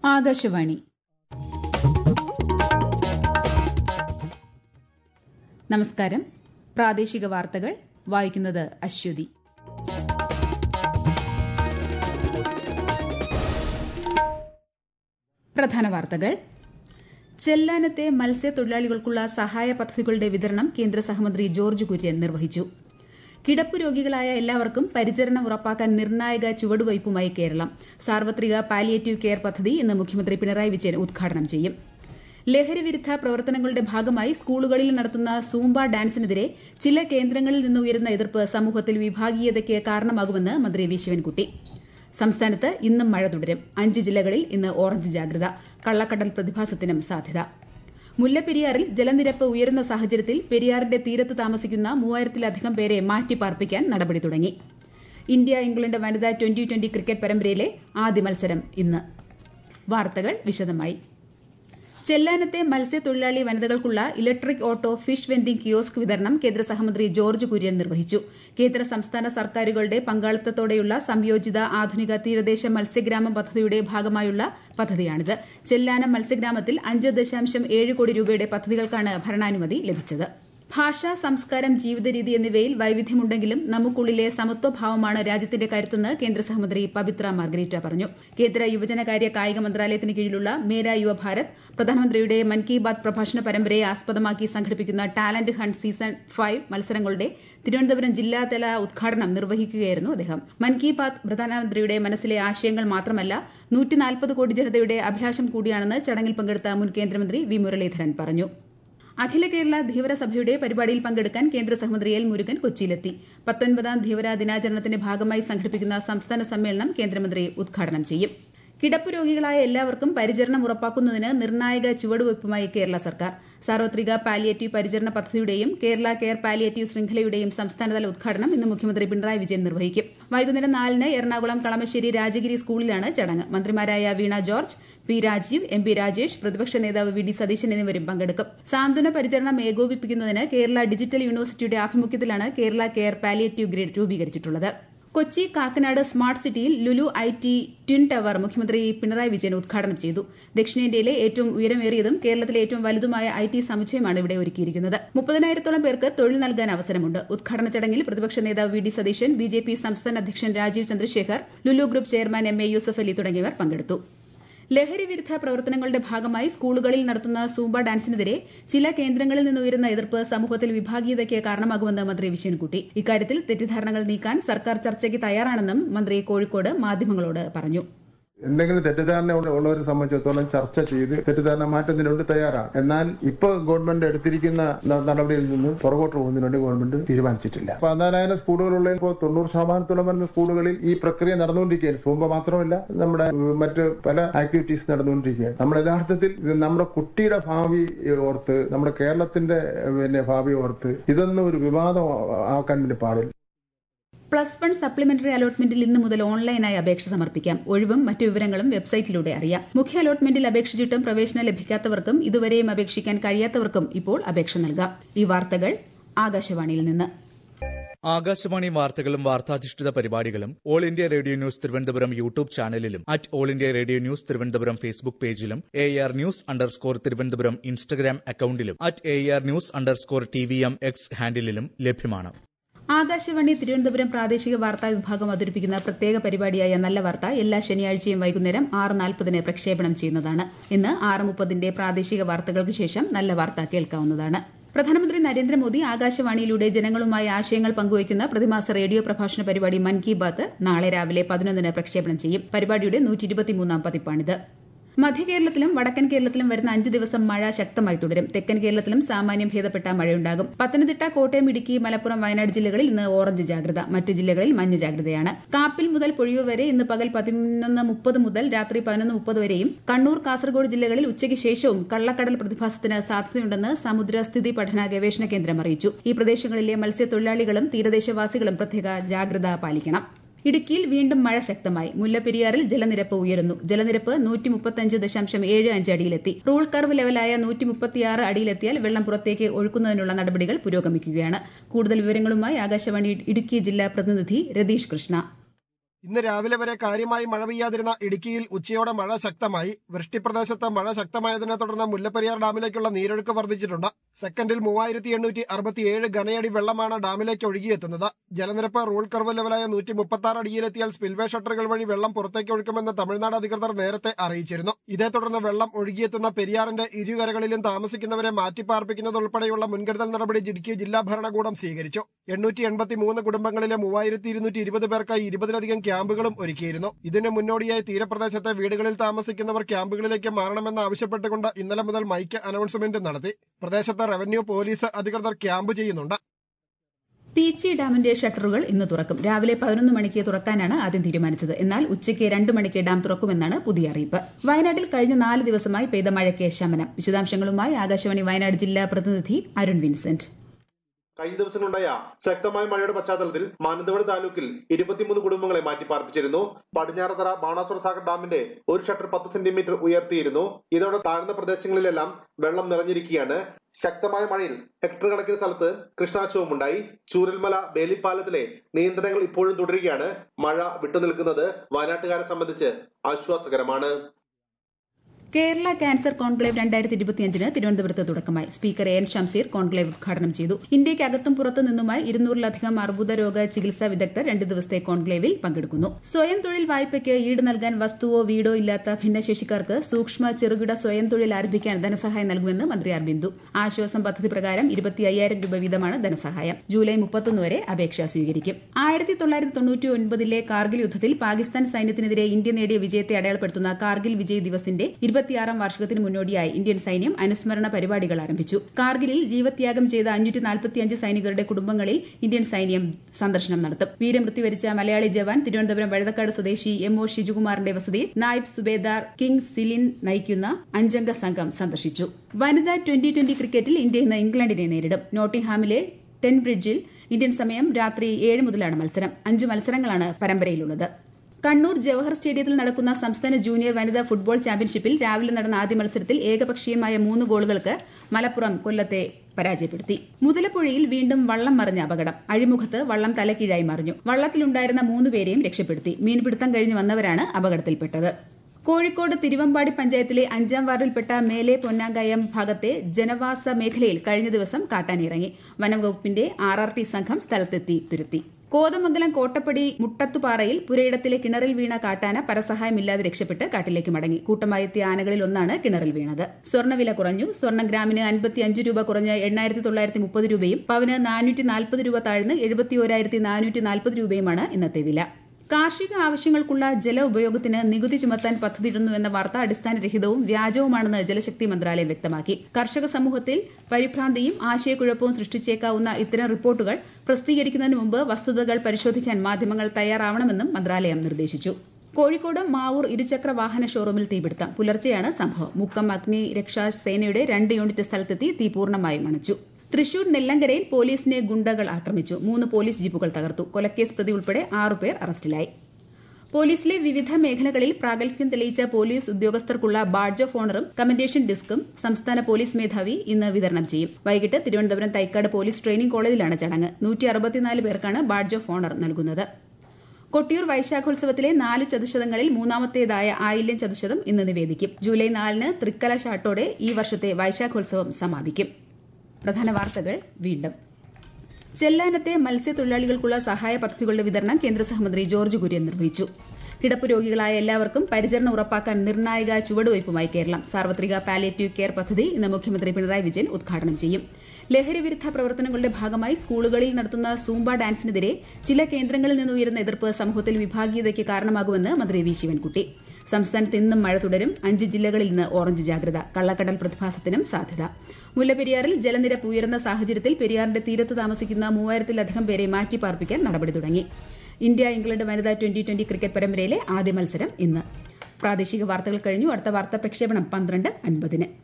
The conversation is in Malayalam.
ആകാശവാണി നമസ്കാരം പ്രാദേശിക വാർത്തകൾ വായിക്കുന്നത് അശ്വതി പ്രധാന വാർത്തകൾ ചെല്ലാനത്തെ മത്സ്യത്തൊഴിലാളികൾക്കുള്ള സഹായ പദ്ധതികളുടെ വിതരണം കേന്ദ്ര സഹമന്ത്രി ജോർജ് കുര്യൻ നിർവഹിച്ചു കിടപ്പ് രോഗികളായ എല്ലാവർക്കും പരിചരണം ഉറപ്പാക്കാൻ നിർണായക ചുവടുവയ്പുമായി കേരളം സാർവത്രിക പാലിയേറ്റീവ് കെയർ പദ്ധതി ഇന്ന് മുഖ്യമന്ത്രി പിണറായി വിജയൻ ഉദ്ഘാടനം ചെയ്യും ലഹരിവിരുദ്ധ പ്രവർത്തനങ്ങളുടെ ഭാഗമായി സ്കൂളുകളിൽ നടത്തുന്ന സൂംബ ഡാൻസിനെതിരെ ചില കേന്ദ്രങ്ങളിൽ നിന്ന് ഉയരുന്ന എതിർപ്പ് സമൂഹത്തിൽ വിഭാഗീയതയ്ക്ക് കാരണമാകുമെന്ന് മന്ത്രി വി ശിവൻകുട്ടി സംസ്ഥാനത്ത് ഇന്നും മഴ തുടരും അഞ്ച് ജില്ലകളിൽ ഇന്ന് ഓറഞ്ച് ജാഗ്രത കള്ളക്കടൽ പ്രതിഭാസത്തിനും സാധ്യത മുല്ലപ്പെരിയാറിൽ ജലനിരപ്പ് ഉയരുന്ന സാഹചര്യത്തിൽ പെരിയാറിന്റെ തീരത്ത് താമസിക്കുന്ന മൂവായിരത്തിലധികം പേരെ മാറ്റിപ്പാർപ്പിക്കാൻ നടപടി തുടങ്ങി ഇന്ത്യ ഇംഗ്ലണ്ട് വനിതാ ട്വന്റി ട്വന്റി ക്രിക്കറ്റ് പരമ്പരയിലെ ആദ്യ മത്സരം ഇന്ന് വാർത്തകൾ വിശദമായി ചെല്ലാനത്തെ മത്സ്യത്തൊഴിലാളി വനിതകൾക്കുള്ള electric auto fish vending kiosk വിതരണം കേന്ദ്ര സഹമന്ത്രി ജോർജ് കുര്യൻ നിർവഹിച്ചു കേന്ദ്ര സംസ്ഥാന സർക്കാരുകളുടെ പങ്കാളിത്തത്തോടെയുള്ള സംയോജിത ആധുനിക തീരദേശ മത്സ്യഗ്രാമം പദ്ധതിയുടെ ഭാഗമായുള്ള പദ്ധതിയാണിത് ചെല്ലാനം മത്സ്യഗ്രാമത്തിൽ അഞ്ച് ദശാംശം ഏഴ് കോടി രൂപയുടെ പദ്ധതികൾക്കാണ് ഭരണാനുമതി ലഭിച്ചത് ഭാഷ സംസ്കാരം ജീവിതരീതി എന്നിവയിൽ വൈവിധ്യമുണ്ടെങ്കിലും നമുക്കുള്ളിലെ സമത്വഭാവമാണ് രാജ്യത്തിന്റെ കരുത്തെന്ന് കേന്ദ്ര സഹമന്ത്രി പവിത്ര മാർഗരീറ്റ പറഞ്ഞു കേന്ദ്ര യുവജനകാര്യ കായിക മന്ത്രാലയത്തിന് കീഴിലുള്ള മേര യുവഭാരത് പ്രധാനമന്ത്രിയുടെ മൻ കി ബാത് പ്രഭാഷണ പരമ്പരയെ ആസ്പദമാക്കി സംഘടിപ്പിക്കുന്ന ടാലന്റ് ഹണ്ട് സീസൺ ഫൈവ് മത്സരങ്ങളുടെ തിരുവനന്തപുരം ജില്ലാതല ഉദ്ഘാടനം നിർവഹിക്കുകയായിരുന്നു അദ്ദേഹം മൻ കി ബാത് പ്രധാനമന്ത്രിയുടെ മനസ്സിലെ ആശയങ്ങൾ മാത്രമല്ല നൂറ്റിനാൽപ്പത് കോടി ജനതയുടെ അഭിലാഷം കൂടിയാണെന്ന് ചടങ്ങിൽ പങ്കെടുത്ത മുൻ കേന്ദ്രമന്ത്രി വി മുരളീധരൻ പറഞ്ഞു അഖില കേരള ധീവര സഭയുടെ പരിപാടിയിൽ പങ്കെടുക്കാൻ കേന്ദ്ര സഹമന്ത്രി എൽ മുരുകൻ കൊച്ചിയിലെത്തി പത്തൊൻപതാം ധീവര ദിനാചരണത്തിന്റെ ഭാഗമായി സംഘടിപ്പിക്കുന്ന സംസ്ഥാന സമ്മേളനം കേന്ദ്രമന്ത്രി ഉദ്ഘാടനം ചെയ്യും കിടപ്പ് രോഗികളായ എല്ലാവർക്കും പരിചരണം ഉറപ്പാക്കുന്നതിന് നിർണായക ചുവടുവയ്പുമായി കേരള സർക്കാർ സാർവത്രിക പാലിയേറ്റീവ് പരിചരണ പദ്ധതിയുടെയും കേരള കെയർ പാലിയേറ്റീവ് ശൃംഖലയുടെയും സംസ്ഥാനതല ഉദ്ഘാടനം ഇന്ന് മുഖ്യമന്ത്രി പിണറായി വിജയൻ നിർവഹിക്കും വൈകുന്നേരം നാലിന് എറണാകുളം കളമശ്ശേരി രാജഗിരി സ്കൂളിലാണ് ചടങ്ങ് മന്ത്രിമാരായ Veena George P Rajeev M P Rajesh പ്രതിപക്ഷ നേതാവ് വി ഡി സതീശൻ എന്നിവരും പങ്കെടുക്കും സാന്ത്വന പരിചരണം ഏകോപിപ്പിക്കുന്നതിന് കേരള ഡിജിറ്റൽ യൂണിവേഴ്സിറ്റിയുടെ ആഭിമുഖ്യത്തിലാണ് കേരള കെയർ പാലിയേറ്റീവ് ഗ്രിഡ് രൂപീകരിച്ചിട്ടുള്ളത് കൊച്ചി കാക്കനാട് സ്മാർട്ട് സിറ്റിയിൽ Lulu I T twin tower മുഖ്യമന്ത്രി പിണറായി വിജയൻ ഉദ്ഘാടനം ചെയ്തു ദക്ഷിണേന്ത്യയിലെ ഏറ്റവും ഉയരമേറിയതും കേരളത്തിലെ ഏറ്റവും വലുതുമായ ഐ ടി സമുച്ചയമാണ് ഇവിടെ ഒരുക്കിയിരിക്കുന്നത് മുപ്പതിനായിരത്തോളം പേർക്ക് തൊഴിൽ നൽകാൻ അവസരമുണ്ട് ഉദ്ഘാടന ചടങ്ങിൽ പ്രതിപക്ഷ നേതാവ് V D Satheesan B J P സംസ്ഥാന അധ്യക്ഷൻ Rajeev Chandrasekhar Lulu group chairman M A Yusuff Ali തുടങ്ങിയവർ പങ്കെടുത്തു ലഹരി വിരുദ്ധ പ്രവർത്തനങ്ങളുടെ ഭാഗമായി സ്കൂളുകളിൽ നടത്തുന്ന സൂംബ ഡാൻസിനെതിരെ ചില കേന്ദ്രങ്ങളിൽ നിന്ന് ഉയരുന്ന എതിർപ്പ് സമൂഹത്തിൽ വിഭാഗീയതയ്ക്ക് കാരണമാകുമെന്ന് മന്ത്രി വിഷ്യൻകുട്ടി ഇക്കാര്യത്തിൽ തെറ്റിദ്ധാരണകൾ നീക്കാൻ സർക്കാർ ചർച്ചയ്ക്ക് തയ്യാറാണെന്നും മന്ത്രി കോഴിക്കോട് മാധ്യമങ്ങളോട് പറഞ്ഞു എന്തെങ്കിലും തെറ്റിദ്ധാരണ ഉള്ളവരെ സംബന്ധിച്ചിടത്തോളം ചർച്ച ചെയ്ത് തെറ്റിദ്ധാരണ മാറ്റുന്നതിന് വേണ്ടി തയ്യാറാണ് എന്നാൽ ഇപ്പോൾ ഗവൺമെന്റ് എടുത്തിരിക്കുന്ന നടപടിയിൽ നിന്നും പുറകോട്ട് പോകുന്നതിന് വേണ്ടി ഗവൺമെന്റ് തീരുമാനിച്ചിട്ടില്ല പതിനാലായിരം സ്കൂളുകളുള്ള ഇപ്പോൾ തൊണ്ണൂറ് ശതമാനത്തോളം വരുന്ന സ്കൂളുകളിൽ ഈ പ്രക്രിയ നടന്നുകൊണ്ടിരിക്കുകയാണ് സൂമ്പ മാത്രമല്ല നമ്മുടെ മറ്റ് പല ആക്ടിവിറ്റീസ് നടന്നുകൊണ്ടിരിക്കുകയാണ് നമ്മൾ യഥാർത്ഥത്തിൽ ഇത് നമ്മുടെ കുട്ടിയുടെ ഭാവി ഓർത്ത് നമ്മുടെ കേരളത്തിന്റെ പിന്നെ ഭാവി ഓർത്ത് ഇതൊന്നും ഒരു വിവാദം ആക്കാൻ വേണ്ടി പാടില്ല പ്ലസ് വൺ സപ്ലിമെന്ററി അലോട്ട്മെന്റിൽ ഇന്ന് മുതൽ ഓൺലൈനായി അപേക്ഷ സമർപ്പിക്കാം ഒഴിവും മറ്റു വിവരങ്ങളും വെബ്സൈറ്റിലൂടെ അറിയാം മുഖ്യ അലോട്ട്മെന്റിൽ അപേക്ഷിച്ചിട്ടും പ്രവേശനം ലഭിക്കാത്തവർക്കും ഇതുവരെയും അപേക്ഷിക്കാൻ കഴിയാത്തവർക്കും ഇപ്പോൾ അപേക്ഷ നൽകാം ഈ വാർത്തകൾ ആകാശവാണിയിൽ നിന്ന് ആകാശവാണി വാർത്തകളും വാർത്താധിഷ്ഠിത പരിപാടികളും All India Radio news Thiruvananthapuram YouTube ചാനലിലും at All India Radio news Thiruvananthapuram Facebook പേജിലും A R news underscore Thiruvananthapuram Instagram അക്കൌണ്ടിലും at A R news underscore T V M X ഹാൻഡിലും ലഭ്യമാണ് ആകാശവാണി തിരുവനന്തപുരം പ്രാദേശിക വാർത്താ വിഭാഗം അവതരിപ്പിക്കുന്ന പ്രത്യേക പരിപാടിയായ നല്ല വാർത്ത എല്ലാ ശനിയാഴ്ചയും വൈകുന്നേരം ആറ് നാൽപ്പതിന് പ്രക്ഷേപണം ചെയ്യുന്നതാണ് ഇന്ന് ആറ് മുപ്പതിന്റെ പ്രാദേശിക വാർത്തകൾക്ക് ശേഷം നല്ല വാർത്ത കേൾക്കാവുന്നതാണ് പ്രധാനമന്ത്രി നരേന്ദ്രമോദി ആകാശവാണിയിലൂടെ ജനങ്ങളുമായി ആശയങ്ങൾ പങ്കുവയ്ക്കുന്ന പ്രതിമാസ റേഡിയോ പ്രഭാഷണ പരിപാടി മൻ കി ബാത്ത് നാളെ രാവിലെ പതിനൊന്നിന് പ്രക്ഷേപണം ചെയ്യും പരിപാടിയുടെ നൂറ്റിയിരുപത്തിമൂന്നാം പതിപ്പാണിത് മധ്യകേരളത്തിലും വടക്കൻ കേരളത്തിലും വരുന്ന അഞ്ച് ദിവസം മഴ ശക്തമായി തുടരും തെക്കൻ കേരളത്തിലും സാമാന്യം ഭേദപ്പെട്ട മഴയുണ്ടാകും പത്തനംതിട്ട കോട്ടയം ഇടുക്കി മലപ്പുറം വയനാട് ജില്ലകളിൽ ഇന്ന് ഓറഞ്ച് ജാഗ്രത മറ്റ് ജില്ലകളിൽ മഞ്ഞ ജാഗ്രതയാണ് കാപ്പിൽ മുതൽ പൊഴിയൂർ വരെ ഇന്ന് പകൽ പതിനൊന്ന് മുപ്പത് മുതൽ രാത്രി പതിനൊന്ന് മുപ്പത് വരെയും കണ്ണൂർ കാസർഗോഡ് ജില്ലകളിൽ ഉച്ചയ്ക്ക് ശേഷവും കള്ളക്കടൽ പ്രതിഭാസത്തിന് സാധ്യതയുണ്ടെന്ന് സമുദ്രസ്ഥിതി പഠന ഗവേഷണ കേന്ദ്രം അറിയിച്ചു ഈ പ്രദേശങ്ങളിലെ മത്സ്യത്തൊഴിലാളികളും തീരദേശവാസികളും പ്രത്യേക ജാഗ്രത പാലിക്കണം ഇടുക്കിയിൽ വീണ്ടും മഴ ശക്തമായി മുല്ലപ്പെരിയാറിൽ ജലനിരപ്പ് ഉയരുന്നു ജലനിരപ്പ് നൂറ്റി മുപ്പത്തഞ്ച് ദശാംശം ഏഴ് അഞ്ച് അടിയിലെത്തി റൂൾ കർവ് ലെവലായ നൂറ്റി മുപ്പത്തിയാറ് അടിയിലെത്തിയാൽ വെള്ളം പുറത്തേക്ക് ഒഴുക്കുന്നതിനുള്ള നടപടികൾ പുരോഗമിക്കുകയാണ് കൂടുതൽ വിവരങ്ങളുമായി ആകാശവാണി ഇടുക്കി ജില്ലാ പ്രതിനിധി രതീഷ് കൃഷ്ണ ഇന്ന് രാവിലെ വരെ കാര്യമായി മഴ പെയ്യാതിരുന്ന ഇടുക്കിയിൽ ഉച്ചയോടെ മഴ ശക്തമായി വൃഷ്ടിപ്രദേശത്ത് മഴ ശക്തമായതിനെ തുടർന്ന് മുല്ലപ്പെരിയാർ ഡാമിലേക്കുള്ള നീരൊഴുക്ക് വർദ്ധിച്ചിട്ടുണ്ട് സെക്കൻഡിൽ മൂവായിരത്തി എണ്ണൂറ്റി അറുപത്തിയേഴ് ഘനയടി വെള്ളമാണ് ഡാമിലേക്ക് ഒഴുകിയെത്തുന്നത് ജലനിരപ്പ് റൂൾ കർവ് ലെവലായ നൂറ്റി മുപ്പത്തി ആറ് അടിയിലെത്തിയാൽ സ്പിൽവേ ഷട്ടറുകൾ വഴി വെള്ളം പുറത്തേക്ക് ഒഴുക്കുമെന്ന് തമിഴ്നാട് അധികൃതർ നേരത്തെ അറിയിച്ചിരുന്നു ഇതേ തുടർന്ന് വെള്ളം ഒഴുകിയെത്തുന്ന പെരിയാറിന്റെ ഇരുകരകളിലും താമസിക്കുന്നവരെ മാറ്റിപ്പാർപ്പിക്കുന്നത് ഉൾപ്പെടെയുള്ള മുൻകരുതൽ നടപടി ഇടുക്കി ജില്ലാ ഭരണകൂടം സ്വീകരിച്ചു എണ്ണൂറ്റി എൺപത്തി മൂന്ന് കുടുംബങ്ങളിലെ മൂവായിരത്തി ഇരുന്നൂറ്റി ഇരുപത് പേർക്കായി ഇരുപതിലധികം ക്യാമ്പുകളും ഒരുക്കിയിരുന്നു ഇതിന് മുന്നോടിയായി തീരപ്രദേശത്തെ വീടുകളിൽ താമസിക്കുന്നവർ ക്യാമ്പുകളിലേക്ക് മാറണമെന്ന് ആവശ്യപ്പെട്ടുകൊണ്ട് ഇന്നലെ മുതൽ മൈക്ക് അനൗൺസ്മെന്റ് നടത്തി പ്രദേശത്ത് റവന്യൂ പോലീസ് അധികൃതർ ക്യാമ്പ് ചെയ്യുന്നുണ്ട് പീച്ചി ഡാമിന്റെ ഷട്ടറുകൾ ഇന്ന് തുറക്കും രാവിലെ പതിനൊന്ന് മണിക്ക് തുറക്കാനാണ് ആദ്യം തീരുമാനിച്ചത് എന്നാൽ ഉച്ചയ്ക്ക് രണ്ട് മണിക്ക് ഡാം തുറക്കുമെന്നാണ് പുതിയ അറിയിപ്പ് വയനാട്ടിൽ കഴിഞ്ഞ നാല് ദിവസമായി പെയ്ത മഴയ്ക്ക് ശമനം വിശദാംശങ്ങളുമായി ആകാശവാണി വയനാട് ജില്ലാ പ്രതിനിധി അരുൺ വിൻസെന്റ് കഴിഞ്ഞ ദിവസങ്ങളുണ്ടായ ശക്തമായ മഴയുടെ പശ്ചാത്തലത്തിൽ മാനന്തവാടി താലൂക്കിൽ ഇരുപത്തിമൂന്ന് കുടുംബങ്ങളെ മാറ്റി പാർപ്പിച്ചിരുന്നു പടിഞ്ഞാറത്തറ ബാണാസുര സാഗർ ഡാമിന്റെ ഒരു ഷട്ടർ പത്ത് സെന്റിമീറ്റർ ഉയർത്തിയിരുന്നു ഇതോടെ താഴ്ന്ന പ്രദേശങ്ങളിലെല്ലാം വെള്ളം നിറഞ്ഞിരിക്കുകയാണ് ശക്തമായ മഴയിൽ ഹെക്ടർ കണക്കിന് സ്ഥലത്ത് കൃഷ്ണാശവും ഉണ്ടായി ചൂരൽമല ബേലിപ്പാലത്തിലെ നിയന്ത്രണങ്ങൾ ഇപ്പോഴും തുടരുകയാണ് മഴ വിട്ടുനിൽക്കുന്നത് വയനാട്ടുകാരെ സംബന്ധിച്ച് ആശ്വാസകരമാണ് കേരള ക്യാൻസർ കോൺക്ലേവ് രണ്ടായിരത്തി ഇരുപത്തിയഞ്ചിന് തിരുവനന്തപുരത്ത് തുടക്കമായി സ്പീക്കർ എൻ ഷംസീർ കോൺക്ലേവ് ഉദ്ഘാടനം ചെയ്തു ഇന്ത്യയ്ക്കകത്തും പുറത്തു നിന്നുമായി ഇരുന്നൂറിലധികം അർബുദ രോഗ ചികിത്സാ വിദഗ്ധർ രണ്ട് ദിവസത്തെ കോൺക്ലേവിൽ പങ്കെടുക്കുന്നു സ്വയം തൊഴിൽ വായ്പയ്ക്ക് ഈട് നൽകാൻ വസ്തുവോ വീടോ ഇല്ലാത്ത ഭിന്നശേഷിക്കാർക്ക് സൂക്ഷ്മ ചെറുകിട സ്വയം തൊഴിൽ ആരംഭിക്കാൻ ധനസഹായം നൽകുമെന്ന് മന്ത്രി ആർ ബിന്ദു ആശ്വാസം പദ്ധതി പ്രകാരം ഇരുപത്തി അയ്യായിരം രൂപ വീതമാണ് ധനസഹായം ജൂലൈ മുപ്പത്തൊന്ന് വരെ അപേക്ഷ സ്വീകരിക്കും ആയിരത്തി തൊള്ളായിരത്തി തൊണ്ണൂറ്റി ഒൻപതിലെ കാർഗിൽ യുദ്ധത്തിൽ പാകിസ്ഥാൻ സൈന്യത്തിനെതിരെ ഇന്ത്യ നേടിയ വിജയത്തെ അടയാളപ്പെടുത്തുന്ന കാർഗിൽ വിജയ് ദിവസിന്റെ ഇരുപത്തിയാറാം വാർഷികത്തിന് മുന്നോടിയായി ഇന്ത്യൻ സൈന്യം അനുസ്മരണ പരിപാടികൾ ആരംഭിച്ചു കാർഗിലിൽ ജീവത്യാഗം ചെയ്ത അഞ്ഞൂറ്റി നാൽപ്പത്തിയഞ്ച് സൈനികരുടെ കുടുംബങ്ങളിൽ ഇന്ത്യൻ സൈന്യം സന്ദർശനം നടത്തും വീരമൃത്യു വരിച്ച മലയാളി ജവാൻ തിരുവനന്തപുരം വഴുതക്കാട് സ്വദേശി എം ഒ ഷിജുകുമാറിന്റെ വസതിയിൽ നായിബ് സുബേദാർ കിങ് സിലിൻ നയിക്കുന്ന അഞ്ചംഗ സംഘം സന്ദർശിച്ചു വനിതാ ട്വന്റി ട്വന്റി ക്രിക്കറ്റിൽ ഇന്ത്യ ഇന്ന് ഇംഗ്ലണ്ടിനെ നേരിടും നോട്ടിംഗ്ഹാമിലെ ടെൻ ബ്രിഡ്ജിൽ ഇന്ത്യൻ സമയം രാത്രി ഏഴ് മുതലാണ് മത്സരം അഞ്ച് മത്സരങ്ങളാണ് പരമ്പരയിലുള്ളത് കണ്ണൂർ ജവഹർ സ്റ്റേഡിയത്തിൽ നടക്കുന്ന സംസ്ഥാന ജൂനിയർ വനിതാ ഫുട്ബോൾ ചാമ്പ്യൻഷിപ്പിൽ രാവിലെ നടന്ന ആദ്യ മത്സരത്തിൽ ഏകപക്ഷീയമായ മൂന്ന് ഗോളുകൾക്ക് മലപ്പുറം കൊല്ലത്തെ പരാജയപ്പെടുത്തി മുതലപ്പുഴയിൽ വീണ്ടും വള്ളം മറിഞ്ഞ അപകടം അഴിമുഖത്ത് വള്ളം തലക്കീഴായി മറിഞ്ഞു വള്ളത്തിലുണ്ടായിരുന്ന മൂന്നുപേരെയും രക്ഷപ്പെടുത്തി മീൻപിടുത്തം കഴിഞ്ഞു വന്നവരാണ് അപകടത്തിൽപ്പെട്ടത് കോഴിക്കോട് തിരുവമ്പാടി പഞ്ചായത്തിലെ അഞ്ചാം വാർഡിൽപ്പെട്ട മേലെ പൊന്നാങ്കയം ഭാഗത്തെ ജനവാസ മേഖലയിൽ കഴിഞ്ഞ ദിവസം കാട്ടാനിറങ്ങി വനംവകുപ്പിന്റെ ആർ ആർ ടി സംഘം സ്ഥലത്തെത്തി തുരുത്തി കോതമംഗലം കോട്ടപ്പടി മുട്ടത്തുപാറയിൽ പുരയിടത്തിലെ കിണറിൽ വീണ കാട്ടാന പരസഹായമില്ലാതെ രക്ഷപ്പെട്ട് കാട്ടിലേക്ക് മടങ്ങി കൂട്ടമായി എത്തിയ ആനകളിൽ ഒന്നാണ് കിണറിൽ വീണത് സ്വർണ്ണവില കുറഞ്ഞു സ്വർണ്ണം ഗ്രാമിന് അൻപത്തിയഞ്ച് രൂപ കുറഞ്ഞ് എണ്ണായിരത്തി തൊള്ളായിരത്തി മുപ്പത് രൂപയും പവന് നാനൂറ്റി നാൽപ്പത് രൂപ താഴ്ന്ന് എഴുപത്തി ഒരായിരത്തി നാനൂറ്റി നാൽപ്പത് രൂപയുമാണ് ഇന്നത്തെ വില കാർഷിക ആവശ്യങ്ങൾക്കുള്ള ജല ഉപയോഗത്തിന് നികുതി ചുമത്താൻ പദ്ധതിയിടുന്നുവെന്ന വാർത്ത അടിസ്ഥാനരഹിതവും വ്യാജവുമാണെന്ന് ജലശക്തി മന്ത്രാലയം വ്യക്തമാക്കി കർഷക സമൂഹത്തിൽ പരിഭ്രാന്തിയും ആശയക്കുഴപ്പവും സൃഷ്ടിച്ചേക്കാവുന്ന ഇത്തരം റിപ്പോർട്ടുകൾ പ്രസിദ്ധീകരിക്കുന്നതിന് മുമ്പ് വസ്തുതകൾ പരിശോധിക്കാൻ മാധ്യമങ്ങൾ തയ്യാറാവണമെന്നും മന്ത്രാലയം നിർദ്ദേശിച്ചു കോഴിക്കോട് മാവൂർ ഇരുചക്ര വാഹന ഷോറൂമിൽ തീപിടുത്തം പുലർച്ചെയാണ് സംഭവം മുക്കം അഗ്നി രക്ഷാ സേനയുടെ രണ്ട് യൂണിറ്റ് സ്ഥലത്തെത്തി തീ പൂർണ്ണമായും അണച്ചു തൃശൂർ നെല്ലങ്കരയിൽ പോലീസിനെ ഗുണ്ടകൾ ആക്രമിച്ചു മൂന്ന് പോലീസ് ജീപ്പുകൾ തകർത്തു കൊലക്കേസ് പ്രതി ഉൾപ്പെടെ ആറുപേർ അറസ്റ്റിലായി പോലീസിലെ വിവിധ മേഖലകളിൽ പ്രാഗൽഭ്യം തെളിയിച്ച പോലീസ് ഉദ്യോഗസ്ഥർക്കുള്ള ബാഡ്ജ് ഓഫ് ഓണറും കമന്റേഷൻ ഡിസ്കും സംസ്ഥാന പോലീസ് മേധാവി ഇന്ന് വിതരണം ചെയ്യും വൈകിട്ട് തിരുവനന്തപുരം തൈക്കാട് പോലീസ് ട്രെയിനിംഗ് കോളേജിലാണ് ചടങ്ങ് നൂറ്റി അറുപത്തിനാല് പേർക്കാണ് ബാഡ്ജ് ഓഫ് ഓണർ നൽകുന്നത് കൊട്ടിയൂർ വൈശാഖോത്സവത്തിലെ നാല് ചതുശതങ്ങളിൽ മൂന്നാമത്തേതായ ആയില്യം ചതുശതം ഇന്ന് നിവേദിക്കും ജൂലൈ നാലിന് തൃക്കല ഷാട്ടോടെ ഈ വർഷത്തെ വൈശാഖോത്സവം സമാപിക്കും പ്രധാന വാർത്തകൾ വീണ്ടും ചെല്ലാനത്തെ മത്സ്യത്തൊഴിലാളികൾക്കുള്ള സഹായ പദ്ധതികളുടെ വിതരണം കേന്ദ്ര സഹമന്ത്രി ജോർജ് കുര്യൻ നിർവഹിച്ചു കിടപ്പ് രോഗികളായ എല്ലാവർക്കും പരിചരണം ഉറപ്പാക്കാൻ നിർണായക ചുവടുവയ്പുമായി കേരളം സാർവത്രിക പാലിയേറ്റീവ് കെയർ പദ്ധതി ഇന്ന് മുഖ്യമന്ത്രി പിണറായി വിജയൻ ഉദ്ഘാടനം ചെയ്യും ലഹരി വിരുദ്ധ പ്രവർത്തനങ്ങളുടെ ഭാഗമായി സ്കൂളുകളിൽ നടത്തുന്ന സൂംബ ഡാൻസിനെതിരെ ചില കേന്ദ്രങ്ങളിൽ നിന്ന് ഉയരുന്ന എതിർപ്പ് സമൂഹത്തിൽ വിഭാഗീയതയ്ക്ക് കാരണമാകുമെന്ന് മന്ത്രി വി ശിവൻകുട്ടി സംസ്ഥാനത്ത് ഇന്നും മഴ തുടരും അഞ്ച് ജില്ലകളിൽ ഇന്ന് ഓറഞ്ച് ജാഗ്രത കള്ളക്കടൽ പ്രതിഭാസത്തിനും സാധ്യത മുല്ലപ്പെരിയാറിൽ ജലനിരപ്പ് ഉയർന്ന സാഹചര്യത്തിൽ പെരിയാറിന്റെ തീരത്ത് താമസിക്കുന്ന മൂവായിരത്തിലധികം പേരെ മാറ്റിപ്പാർപ്പിക്കാൻ നടപടി തുടങ്ങി ഇന്ത്യ ഇംഗ്ലണ്ട് വനിതാ ട്വന്റി ട്വന്റി ക്രിക്കറ്റ് പരമ്പരയിലെ ആദ്യ മത്സരം ഇന്ന് പ്രാദേശിക വാർത്തകൾ കഴിഞ്ഞു അടുത്ത വാർത്താ പ്രക്ഷേപണം പന്ത്രണ്ട് അൻപതിന്